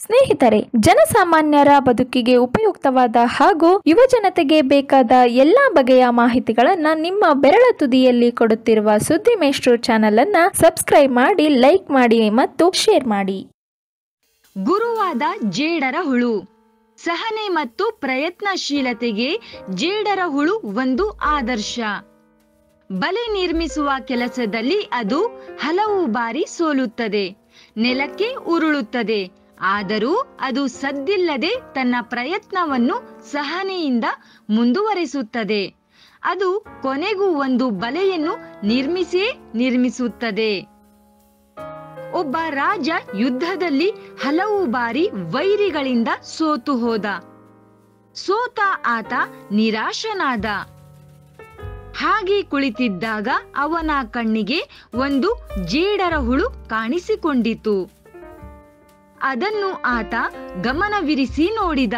ಸ್ನೇಹಿತರೆ ಜನಸಾಮಾನ್ಯರ ಬದುಕಿಗೆ ಉಪಯುಕ್ತವಾದ ಹಾಗೂ ಯುವಜನತೆಗೆ ಬೇಕಾದ ಎಲ್ಲಾ ಬಗೆಯ ಮಾಹಿತಿಗಳನ್ನ ನಿಮ್ಮ ಬೆರಳ ತುದಿಯಲ್ಲಿ ಕೊಡುತ್ತಿರುವ ಸುದ್ದಿ ಮೇಷ್ಟ್ರು ಚಾನೆಲ್ ಅನ್ನ ಸಬ್ಸ್ಕ್ರೈಬ್ ಮಾಡಿ ಲೈಕ್ ಮಾಡಿ ಮತ್ತು ಶೇರ್ ಮಾಡಿ ಗುರುವಾದ ಜೇಡರ ಹುಳು ಸಹನೆ ಮತ್ತು ಪ್ರಯತ್ನಶೀಲತೆಗೆ ಜೇಡರ ಹುಳು ಒಂದು ಆದರ್ಶ ಬಲೆ ನಿರ್ಮಿಸುವ ಕೆಲಸದಲ್ಲಿ ಅದು ಹಲವು ಬಾರಿ ಸೋಲುತ್ತದೆ ನೆಲಕ್ಕೆ ಉರುಳುತ್ತದೆ ಆದರೂ ಅದು ಸದ್ದಿಲ್ಲದೆ ತನ್ನ ಪ್ರಯತ್ನವನ್ನು ಸಹನೆಯಿಂದ ಮುಂದುವರಿಸುತ್ತದೆ ಅದು ಕೊನೆಗೂ ಒಂದು ಬಲೆಯನ್ನು ನಿರ್ಮಿಸೇ ನಿರ್ಮಿಸುತ್ತದೆ ಒಬ್ಬ ರಾಜ ಯುದ್ಧದಲ್ಲಿ ಹಲವು ಬಾರಿ ವೈರಿಗಳಿಂದ ಸೋತು ಹೋದ ಸೋತ ಆತ ನಿರಾಶನಾದ ಹಾಗೆ ಕುಳಿತಿದ್ದಾಗ ಅವನ ಕಣ್ಣಿಗೆ ಒಂದು ಜೇಡರ ಹುಳು ಕಾಣಿಸಿಕೊಂಡಿತು ಅದನ್ನು ಆತ ಗಮನವಿರಿಸಿ ನೋಡಿದ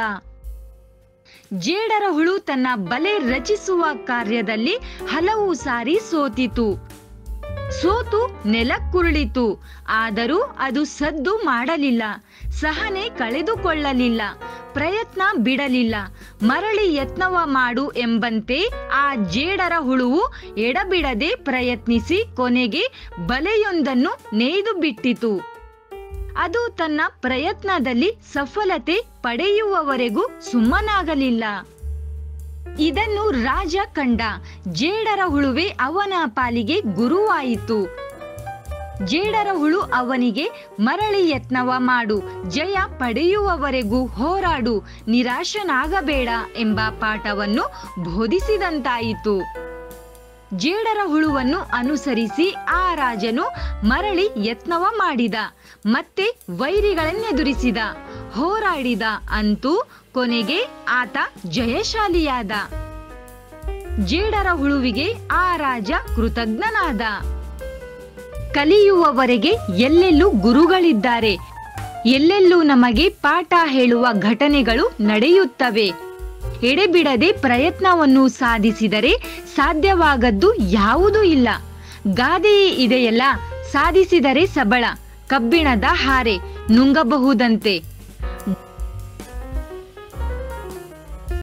ಜೇಡರ ಹುಳು ತನ್ನ ಬಲೆ ರಚಿಸುವ ಕಾರ್ಯದಲ್ಲಿ ಹಲವು ಸಾರಿ ಸೋತಿತು ಸೋತು ನೆಲಕ್ಕುರುಳಿತು ಆದರೂ ಅದು ಸದ್ದು ಮಾಡಲಿಲ್ಲ ಸಹನೆ ಕಳೆದುಕೊಳ್ಳಲಿಲ್ಲ ಪ್ರಯತ್ನ ಬಿಡಲಿಲ್ಲ ಮರಳಿ ಯತ್ನವ ಮಾಡು ಎಂಬಂತೆ ಆ ಜೇಡರ ಹುಳುವು ಎಡಬಿಡದೆ ಪ್ರಯತ್ನಿಸಿ ಕೊನೆಗೆ ಬಲೆಯೊಂದನ್ನು ನೇಯ್ದು ಬಿಟ್ಟಿತು ಅದು ತನ್ನ ಪ್ರಯತ್ನದಲ್ಲಿ ಸಫಲತೆ ಪಡೆಯುವವರೆಗೂ ಸುಮ್ಮನಾಗಲಿಲ್ಲ ಇದನ್ನು ರಾಜ ಕಂಡ ಜೇಡರ ಹುಳುವೆ ಅವನ ಪಾಲಿಗೆ ಗುರುವಾಯಿತು ಜೇಡರ ಹುಳು ಅವನಿಗೆ ಮರಳಿ ಯತ್ನವ ಮಾಡು ಜಯ ಪಡೆಯುವವರೆಗೂ ಹೋರಾಡು ನಿರಾಶನಾಗಬೇಡ ಎಂಬ ಪಾಠವನ್ನು ಬೋಧಿಸಿದಂತಾಯಿತು ಜೇಡರ ಹುಳುವನ್ನು ಅನುಸರಿಸಿ ಆ ರಾಜನು ಮರಳಿ ಯತ್ನವ ಮಾಡಿದ ಮತ್ತೆ ವೈರಿಗಳನ್ನೆದುರಿಸಿದ ಹೋರಾಡಿದ ಅಂತೂ ಕೊನೆಗೆ ಆತ ಜಯಶಾಲಿಯಾದ ಜೇಡರ ಹುಳುವಿಗೆ ಆ ರಾಜ ಕೃತಜ್ಞನಾದ ಕಲಿಯುವವರೆಗೆ ಎಲ್ಲೆಲ್ಲೂ ಗುರುಗಳಿದ್ದಾರೆ ಎಲ್ಲೆಲ್ಲೂ ನಮಗೆ ಪಾಠ ಹೇಳುವ ಘಟನೆಗಳು ನಡೆಯುತ್ತವೆ ಎಡೆಬಿಡದೆ ಪ್ರಯತ್ನವನ್ನು ಸಾಧಿಸಿದರೆ ಸಾಧ್ಯವಾಗದ್ದು ಯಾವುದೂ ಇಲ್ಲ ಗಾದೆಯೇ ಇದೆಯಲ್ಲ ಸಾಧಿಸಿದರೆ ಸಬಳ ಕಬ್ಬಿಣದ ಹಾರೆ ನುಂಗಬಹುದಂತೆ